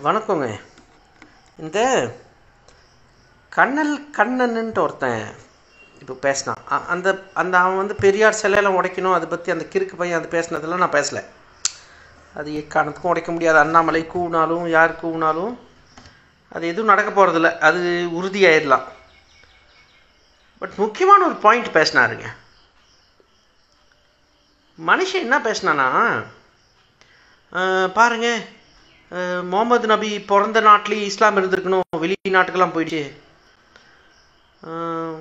வணக்கங்க இந்த கண்ணல் கண்ணன்ன்ட்டு ஒருத்தன் இப்போ பேசினான் அ- அந்த அந்த அவன் வந்து பெரியார் சிலையெல்லாம் உடைக்கணும் அதை பற்றி அந்த கிறுக்கு பையன் அது பேசினதெல்லாம் நான் பேசலை அது எக்காரணத்துக்கும் உடைக்க முடியாது அண்ணாமலை கூவினாலும் யார் கூவினாலும் அது எதுவும் நடக்க போகிறதில்ல அது உறுதியாயிடலாம் பட் முக்கியமான ஒரு பாயிண்ட் பேசினாருங்க மனுஷன் என்ன பேசினானா அஹ், பாருங்க அஹ், முகமது நபி பிறந்த நாட்டிலேயே இஸ்லாம் இருந்திருக்கணும் வெளிநாட்டுக்கெல்லாம் போயிடுச்சு அஹ்,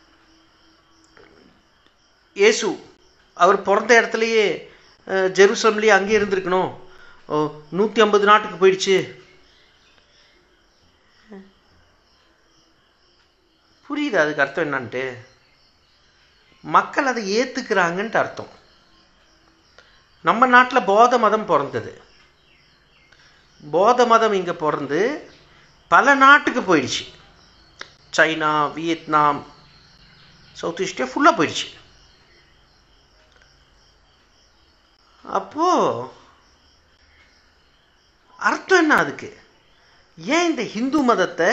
இயேசு அவர் பிறந்த இடத்துலையே அஹ், ஜெருசலம்லேயே அங்கேயே இருந்திருக்கணும் நூற்றி ஐம்பது நாட்டுக்கு போயிடுச்சு புரியுது அதுக்கு அர்த்தம் என்னன்ட்டு மக்கள் அதை ஏற்றுக்கிறாங்கன்ட்டு அர்த்தம் நம்ம நாட்டில் பௌத்த மதம் பிறந்தது பௌத்த மதம் இங்கே பிறந்து பல நாட்டுக்கு போயிடுச்சு சைனா வியட்நாம் சவுத் ஈஸ்டியா ஃபுல்லாக போயிடுச்சு அப்போ அர்த்தம் என்ன அதுக்கு ஏன் இந்த ஹிந்து மதத்தை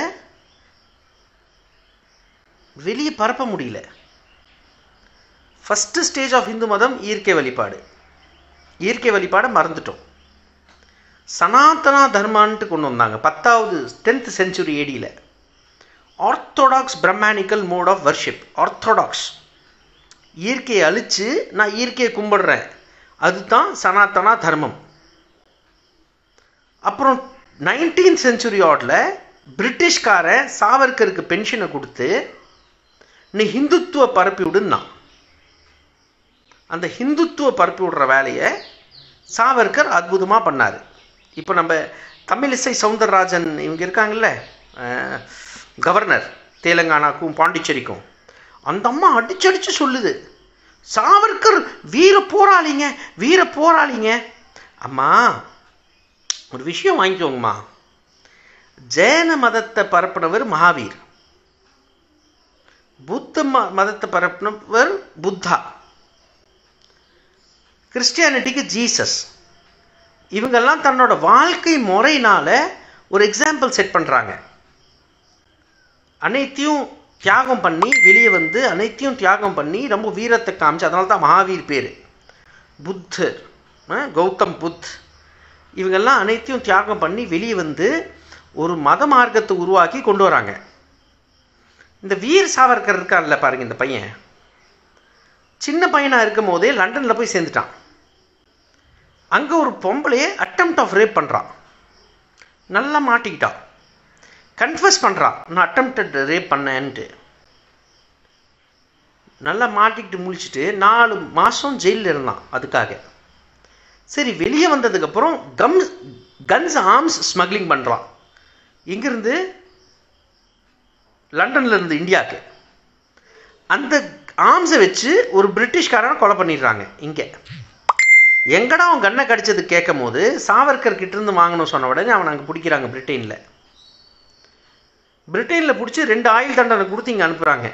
வெளியே பரப்ப முடியல ஃபஸ்ட்டு ஸ்டேஜ் ஆஃப் ஹிந்து மதம் இயற்கை வழிபாடு இயற்கை வழிபாடை மறந்துட்டோம் சனாதனா தர்மான்ட்டு கொண்டு வந்தாங்க பத்தாவது டென்த் செஞ்சுரி ஏடியில் orthodox brahmanical mode of worship orthodox இயற்கையை அழித்து நான் இயற்கையை கும்பிடுறேன் அதுதான் சனாதனா தர்மம் அப்புறம் நைன்டீன் செஞ்சுரி ஆடில் பிரிட்டிஷ்காரன் சாவர்கருக்கு பென்ஷனை கொடுத்து நீ ஹிந்துத்துவ பரப்பி விடுன்னா அந்த ஹிந்துத்துவ பரப்பி விடுற வேலையை சாவர்கர் அற்புதமாக பண்ணார் இப்போ நம்ம தமிழிசை சவுந்தரராஜன் இவங்க இருக்காங்கல்ல அஹ், கவர்னர் தெலுங்கானாக்கும் பாண்டிச்சேரிக்கும் அந்த அம்மா அடிச்சடிச்சு சொல்லுது சாவர்கர் வீர போராளிங்க வீர போராளிங்க அம்மா ஒரு விஷயம் வாங்கிக்கோங்கம்மா ஜெயன மதத்தை பரப்பினவர் மகாவீர் புத்த ம- மதத்தை பரப்பினவர் புத்தா கிறிஸ்டியானிட்டிக்கு ஜீசஸ் இவங்கெல்லாம் தன்னோட வாழ்க்கை முறையினால ஒரு எக்ஸாம்பிள் செட் பண்ணுறாங்க அனைத்தையும் தியாகம் பண்ணி வெளியே வந்து அனைத்தையும் தியாகம் பண்ணி ரொம்ப வீரத்தை காமிச்சு அதனால தான் மகாவீர் பேர் புத்தர் அஹ், கௌதம் புத் இவங்கெல்லாம் அனைத்தையும் தியாகம் பண்ணி வெளியே வந்து ஒரு மத மார்க்கத்தை உருவாக்கி கொண்டு வராங்க இந்த வீர் சாவர்கர் இருக்கார்ல பாருங்க இந்த பையன் சின்ன பையனாக இருக்கும் போதே லண்டனில் போய் சேர்ந்துட்டான் அங்கே ஒரு பொம்பளையே அட்டம்ப்ட் ஆஃப் ரேப் பண்ணுறான் நல்லா மாட்டிக்கிட்டான் கன்ஃபஸ் பண்ணுறான் நான் அட்டம்ப்டட் ரேப் பண்ணேன்ட்டு நல்லா மாட்டிக்கிட்டு முழிச்சிட்டு நாலு மாதம் ஜெயிலில் இருந்தான் அதுக்காக சரி வெளியே வந்ததுக்கப்புறம் கம் கன்ஸ் ஆர்ம்ஸ் ஸ்மக்லிங் பண்ணுறான் எங்கேருந்து லண்டன்ல இருந்து இந்தியாவுக்கு அந்த ஆர்ம்ஸை வச்சு ஒரு பிரிட்டிஷ்காரனை கொலை பண்ணிடுறாங்க இங்கே எங்கடா அவன் கண்ணை கடிச்சது கேட்கும் போது சாவர்கர் கிட்ட இருந்து வாங்கணும் சொன்ன உடனே அவனை அங்கே பிடிக்கிறாங்க பிரிட்டனில் பிரிட்டனில் பிடிச்சி ரெண்டு ஆயுள் தண்டனை கொடுத்து இங்கே அனுப்புகிறாங்க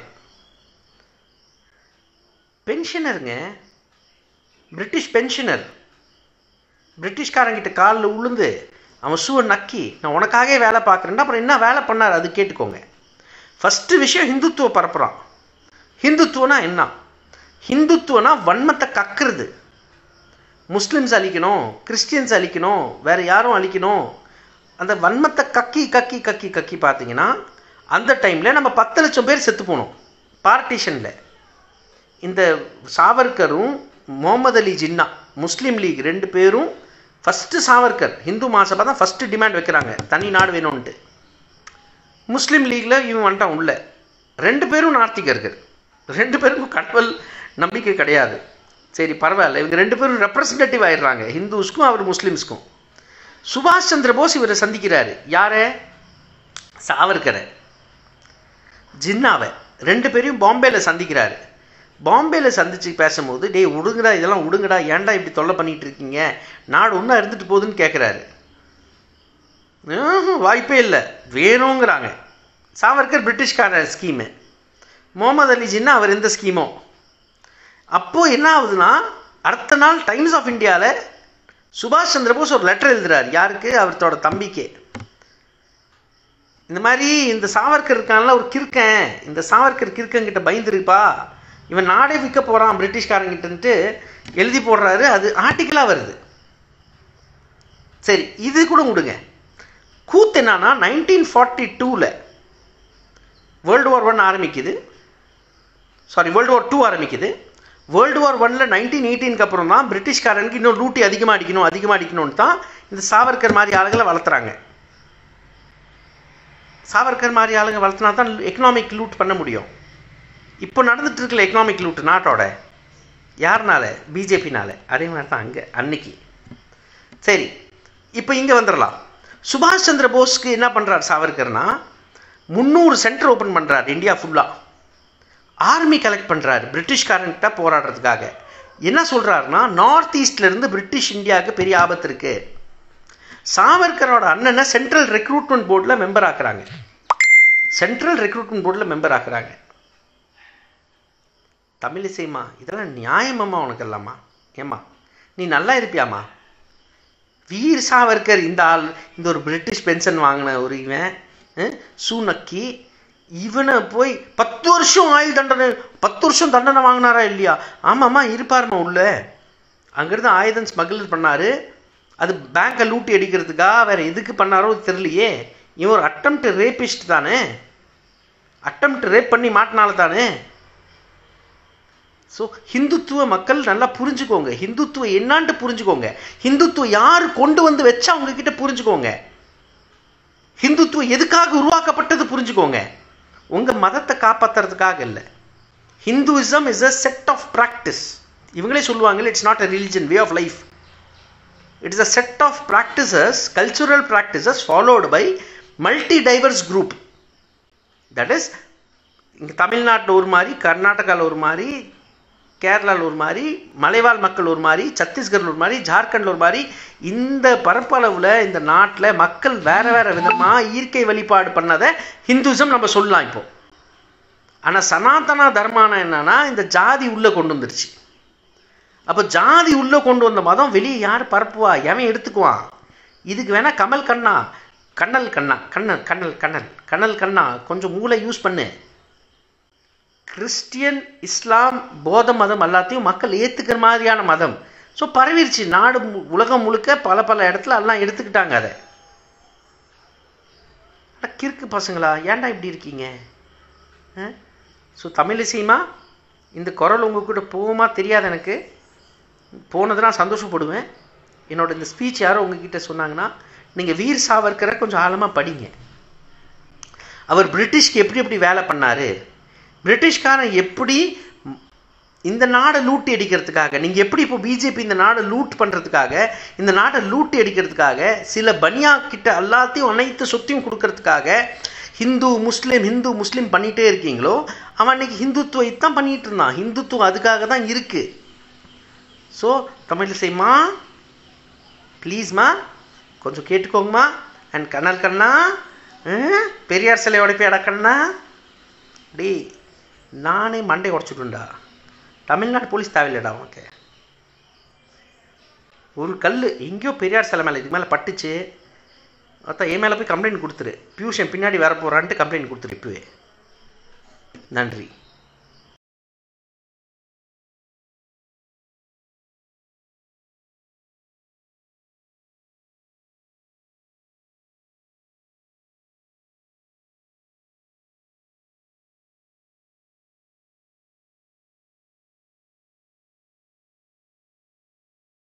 பென்ஷனருங்க பிரிட்டிஷ் பென்ஷனர் பிரிட்டிஷ்காரங்கிட்ட காலில் உளுந்து அவன் ஷூவை நக்கி நான் உனக்காகவே வேலை பார்க்குறேன்டா அப்புறம் என்ன வேலை பண்ணார் அது கேட்டுக்கோங்க ஃபஸ்ட்டு விஷயம் ஹிந்துத்துவ பரப்புகிறான் ஹிந்துத்துவனா என்ன ஹிந்துத்துவனா வன்மத்தை கக்குறது முஸ்லிம்ஸ் அழிக்கணும் கிறிஸ்டியன்ஸ் அழிக்கணும் வேற யாரும் அழிக்கணும் அந்த வன்மத்தை கக்கி கக்கி கக்கி கக்கி பார்த்தீங்கன்னா அந்த டைமில் நம்ம பத்து லட்சம் பேர் செத்து போனோம் பார்ட்டிஷனில் இந்த சாவர்கரும் முகமது அலி ஜின்னா முஸ்லீம் லீக் ரெண்டு பேரும் ஃபஸ்ட்டு சாவர்கர் ஹிந்து மாசபா தான் ஃபஸ்ட்டு டிமாண்ட் வைக்கிறாங்க தனி நாடு வேணும்ன்ட்டு முஸ்லீம் லீக்கில் இவன் வந்துட்டான் உள்ள ரெண்டு பேரும் நார்த்திகர்கள் ரெண்டு பேருக்கும் கடவுள் நம்பிக்கை கிடையாது சரி பரவாயில்ல இவங்க ரெண்டு பேரும் ரெப்ரசன்டேட்டிவ் ஆயிடுறாங்க ஹிந்துஸ்க்கும் அவர் முஸ்லீம்ஸ்க்கும் சுபாஷ் சந்திர போஸ் இவரை சந்திக்கிறாரு யாரை சாவர்கரை ஜின்னாவை ரெண்டு பேரையும் பாம்பேல சந்திக்கிறாரு பாம்பேல சந்திச்சு பேசும்போது டேய் விடுங்கடா இதெல்லாம் விடுங்கடா ஏன்டா இப்படி தொல்லை பண்ணிட்டு இருக்கீங்க நாடு ஒன்றா இருந்துட்டு போகுதுன்னு கேட்குறாரு ம்ஹும், வாய்ப்பே இல்லை வேணுங்கிறாங்க சாவர்கர் பிரிட்டிஷ்கார ஸ்கீமு முகமது அலி ஜின்னா அவர் எந்த ஸ்கீமோ அப்போது என்ன ஆகுதுன்னா அடுத்த நாள் டைம்ஸ் ஆஃப் இந்தியாவில் சுபாஷ் சந்திர போஸ் ஒரு லெட்டர் எழுதுறார் யாருக்கு அவர்த்தோட தம்பிக்கு இந்த மாதிரி இந்த சாவர்கர் இருக்கான்ல ஒரு கிறுக்கன் இந்த சாவர்கர் கிறுக்கங்கிட்ட பயந்துருப்பா இவன் நாடே விற்க போகிறான் பிரிட்டிஷ்காரங்கிட்டன்ட்டு எழுதி போடுறாரு அது ஆர்டிக்கலாக வருது சரி இது கூட விடுங்க கூத்து என்னன்னா நைன்டீன் ஃபார்ட்டி டூவில் வேர்ல்டு வார் ஒன் ஆரம்பிக்குது சாரி வேர்ல்டு வார் டூ ஆரம்பிக்குது வேர்ல்டு வார் ஒனில் நைன்டீன் எயிட்டீனுக்கு அப்புறம் தான் பிரிட்டிஷ்காரனுக்கு இன்னும் லூட்டி அதிகமாக அடிக்கணும் அதிகமாக அடிக்கணும்னு தான் இந்த சாவர்கர் மாதிரி ஆளுகளை வளர்த்துறாங்க சாவர்கர் மாதிரி ஆளுங்க வளர்த்துனா தான் எக்கனாமிக் லூட் பண்ண முடியும் இப்போ நடந்துட்டு இருக்கல எக்கனாமிக் லூட் நாட்டோட யாருனால பிஜேபினால அதே மாதிரி தான் அங்கே அன்னைக்கு சரி இப்போ இங்கே வந்துடலாம் சுபாஷ் சந்திர போஸ்க்கு என்ன பண்ணுறார் சாவர்கர்னா முந்நூறு சென்டர் ஓப்பன் பண்ணுறார் இந்தியா ஃபுல்லாக ஆர்மி கலெக்ட் பண்ணுறாரு பிரிட்டிஷ்காரன்கிட்ட போராடுறதுக்காக என்ன சொல்கிறாருன்னா நார்த் ஈஸ்ட்லேருந்து பிரிட்டிஷ் இந்தியாவுக்கு பெரிய ஆபத்து இருக்குது சாவர்கரோட அண்ணனை சென்ட்ரல் ரெக்ரூட்மெண்ட் போர்டில் மெம்பர் ஆக்குறாங்க சென்ட்ரல் ரெக்ரூட்மெண்ட் போர்டில் மெம்பர் ஆக்குறாங்க தமிழிசைம்மா இதெல்லாம் நியாயமாம்மா உனக்கு எல்லாமா ஏம்மா நீ நல்லா இருப்பியாம்மா வீர் சாவர்கர் இந்த ஆள் இந்த ஒரு பிரிட்டிஷ் பென்ஷன் வாங்கின ஒரு இவன் அஹ், சூனக்கி இவனை போய் பத்து வருஷம் ஆயுள் தண்டனை பத்து வருஷம் தண்டனை வாங்கினாரா இல்லையா ஆமாம்மா இருப்பாருமா உள்ள அங்கேருந்து ஆயுதம் ஸ்மகிள் பண்ணாரு அது பேங்கை லூட்டி அடிக்கிறதுக்கா வேற எதுக்கு பண்ணாரோ தெரியலையே இவன் ஒரு அட்டம்ப்ட் ரேபிஸ்ட் தானே அட்டம்ப்ட் ரேப் பண்ணி மாட்டினால தானே ஸோ ஹிந்துத்துவ மக்கள் நல்லா புரிஞ்சுக்கோங்க ஹிந்துத்துவ என்னான்ட்டு புரிஞ்சுக்கோங்க ஹிந்துத்துவம் யார் கொண்டு வந்து வச்சா அவங்க கிட்ட புரிஞ்சுக்கோங்க ஹிந்துத்துவம் எதுக்காக உருவாக்கப்பட்டது புரிஞ்சுக்கோங்க உங்க மதத்தை காப்பாத்துறதுக்காக இல்லை Hinduism is a set of practice இவங்களே சொல்லுவாங்க it's not a religion way of life it is a set of practices cultural practices followed by multi diverse group that is இங்கே தமிழ்நாட்டில் ஒரு மாதிரி கர்நாடகாவில் ஒரு மாதிரி கேரளாவில் ஒரு மாதிரி மலைவாழ் மக்கள் ஒரு மாதிரி சத்தீஸ்கரில் ஒரு மாதிரி ஜார்க்கண்டில் ஒரு மாதிரி இந்த பரப்பளவில் இந்த நாட்டில் மக்கள் வேற வேற விதமாக இயற்கை வழிபாடு பண்ணதை ஹிந்துசம் நம்ம சொல்லலாம் இப்போ ஆனால் சனாதன தர்மானம் என்னன்னா இந்த ஜாதி உள்ளே கொண்டு வந்துருச்சு அப்போ ஜாதி உள்ளே கொண்டு வந்த மதம் வெளியே யார் பரப்புவா எவன் எடுத்துக்குவான் இதுக்கு வேணா கமல் கண்ணா கண்ணல் கண்ணா கண்ணல் கண்ணல் கண்ணல் கண்ணல் கண்ணா கொஞ்சம் மூளை யூஸ் பண்ணு கிறிஸ்டியன் இஸ்லாம் போத மதம் எல்லாத்தையும் மக்கள் ஏற்றுக்கிற மாதிரியான மதம் ஸோ பரவிருச்சு நாடு மு- உலகம் முழுக்க பல பல இடத்துல எல்லாம் எடுத்துக்கிட்டாங்க அதை அட கிறுக்கு பசங்களா ஏன்டா இப்படி இருக்கீங்க ஸோ தமிழிசைமா இந்த குரல் உங்ககிட்ட போகுமா தெரியாது எனக்கு போனதுனா சந்தோஷப்படுவேன் என்னோட இந்த ஸ்பீச் யாரோ உங்ககிட்ட சொன்னாங்கன்னா நீங்கள் வீர் சாவர்கரை கொஞ்சம் ஆழமாக படிங்க அவர் பிரிட்டிஷ்க்கு எப்படி எப்படி வேலை பண்ணாரு பிரிட்டிஷ்காரன் எப்படி ம், இந்த நாடை லூட்டி அடிக்கிறதுக்காக நீங்கள் எப்படி இப்போ பிஜேபி இந்த நாடை லூட் பண்ணுறதுக்காக இந்த நாட்டை லூட்டி அடிக்கிறதுக்காக சில பனியா கிட்ட எல்லாத்தையும் அனைத்து சொத்தையும் கொடுக்கறதுக்காக ஹிந்து முஸ்லீம் ஹிந்து முஸ்லீம் பண்ணிகிட்டே இருக்கீங்களோ அவன் அன்னைக்கு ஹிந்துத்துவ தான் பண்ணிட்டு இருந்தான் ஹிந்துத்துவம் அதுக்காக தான் இருக்கு ஸோ தமிழிசைமா ப்ளீஸ்மா கொஞ்சம் கேட்டுக்கோங்கம்மா அண்ட் கண்ணல் கண்ணா அஹ், பெரியார் சிலை உடைப்பியாடா கண்ணா டேய் நானே மண்டை உடச்சுட்டுண்டா தமிழ்நாடு போலீஸ் தேவையில்லடா உனக்கு ஒரு கல் எங்கேயோ பெரியார் சிலை மேலே இதுக்கு மேலே பட்டுச்சு அதான் என் மேலே போய் கம்ப்ளைண்ட் கொடுத்துரு பியூஷன் பின்னாடி வர போகிறான்ட்டு கம்ப்ளைண்ட் கொடுத்துரு இப்போவே நன்றி